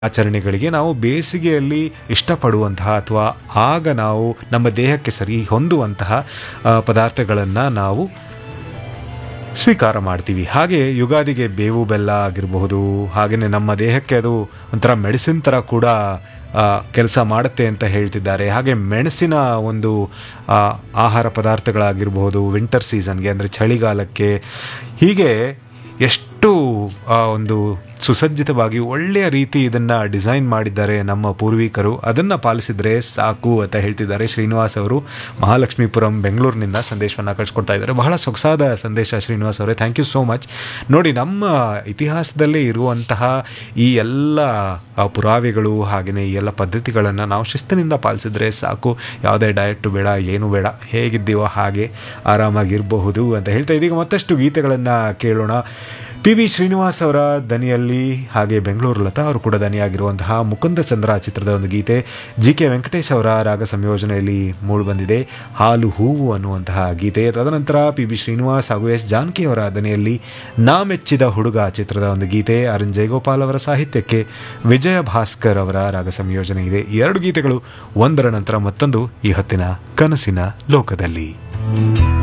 ಆಚರಣೆಗಳಿಗೆ ನಾವು ಬೇಸಿಗೆಯಲ್ಲಿ ಇಷ್ಟಪಡುವಂತಹ ಅಥವಾ ಆಗ ನಾವು ನಮ್ಮ ದೇಹಕ್ಕೆ ಸರಿ ಹೊಂದುವಂತಹ ಪದಾರ್ಥಗಳನ್ನು ನಾವು ಸ್ವೀಕಾರ ಮಾಡ್ತೀವಿ ಹಾಗೆ ಯುಗಾದಿಗೆ ಬೇವು ಬೆಲ್ಲ ಆಗಿರಬಹುದು ಹಾಗೆಯೇ ನಮ್ಮ ದೇಹಕ್ಕೆ ಅದು ಒಂಥರ ಮೆಡಿಸಿನ್ ಥರ ಕೂಡ ಕೆಲಸ ಮಾಡುತ್ತೆ ಅಂತ ಹೇಳ್ತಿದ್ದಾರೆ ಹಾಗೆ ಮೆಣಸಿನ ಒಂದು ಆ, ಆಹಾರ ಪದಾರ್ಥಗಳಾಗಿರ್ಬೋದು ವಿಂಟರ್ ಸೀಸನ್ಗೆ ಅಂದರೆ ಚಳಿಗಾಲಕ್ಕೆ ಹೀಗೆ ಎಷ್ಟು ಆ, ಒಂದು ಸುಸಜ್ಜಿತವಾಗಿ ಒಳ್ಳೆಯ ರೀತಿ ಇದನ್ನು ಡಿಸೈನ್ ಮಾಡಿದ್ದಾರೆ ನಮ್ಮ ಪೂರ್ವಿಕರು ಅದನ್ನು ಪಾಲಿಸಿದರೆ ಸಾಕು ಅಂತ ಹೇಳ್ತಿದ್ದಾರೆ ಶ್ರೀನಿವಾಸ್ ಅವರು ಮಹಾಲಕ್ಷ್ಮೀಪುರಂ ಬೆಂಗಳೂರಿನಿಂದ ಸಂದೇಶವನ್ನು ಕಳಿಸ್ಕೊಡ್ತಾ ಇದ್ದಾರೆ ಬಹಳ ಸೊಗಸಾದ ಸಂದೇಶ ಶ್ರೀನಿವಾಸ್ ಅವರೇ ಥ್ಯಾಂಕ್ ಯು ಸೋ ಮಚ್ ನೋಡಿ ನಮ್ಮ ಇತಿಹಾಸದಲ್ಲೇ ಇರುವಂತಹ ಈ ಎಲ್ಲ ಆ, ಪುರಾವೆಗಳು ಹಾಗೆಯೇ ಈ ಎಲ್ಲ ಪದ್ಧತಿಗಳನ್ನು ನಾವು ಶಿಸ್ತಿನಿಂದ ಪಾಲಿಸಿದ್ರೆ ಸಾಕು ಯಾವುದೇ ಡಯಟ್ ಬೇಡ ಏನು ಬೇಡ ಹೇಗಿದ್ದೀವೋ ಹಾಗೆ ಆರಾಮಾಗಿರಬಹುದು ಅಂತ ಹೇಳ್ತಾ ಇದೀಗ ಮತ್ತಷ್ಟು ಗೀತೆಗಳನ್ನು ಕೇಳೋಣ ಪಿ ವಿ ಶ್ರೀನಿವಾಸ್ ಅವರ ದನಿಯಲ್ಲಿ ಹಾಗೆ ಬೆಂಗಳೂರು ಲತಾ ಅವರು ಕೂಡ ದನಿಯಾಗಿರುವಂತಹ ಮುಕುಂದ ಚಂದ್ರ ಚಿತ್ರದ ಒಂದು ಗೀತೆ ಜಿ ಕೆ ವೆಂಕಟೇಶ್ ಅವರ ರಾಗ ಸಂಯೋಜನೆಯಲ್ಲಿ ಮೂಡಿಬಂದಿದೆ ಹಾಲು ಹೂವು ಅನ್ನುವಂತಹ ಗೀತೆ ತದನಂತರ ಪಿ ಬಿ ಶ್ರೀನಿವಾಸ್ ಹಾಗೂ ಎಸ್ ಜಾನಕಿ ಅವರ ದನಿಯಲ್ಲಿ ನಾ ಮೆಚ್ಚಿದ ಹುಡುಗ ಚಿತ್ರದ ಒಂದು ಗೀತೆ ಅರುಣ್ ಜಯಗೋಪಾಲ್ ಅವರ ಸಾಹಿತ್ಯಕ್ಕೆ ವಿಜಯ ಭಾಸ್ಕರ್ ಅವರ ರಾಗ ಸಂಯೋಜನೆ ಇದೆ ಈ ಎರಡು ಗೀತೆಗಳು ಒಂದರ ನಂತರ ಮತ್ತೊಂದು ಈ ಹೊತ್ತಿನ ಕನಸಿನ ಲೋಕದಲ್ಲಿ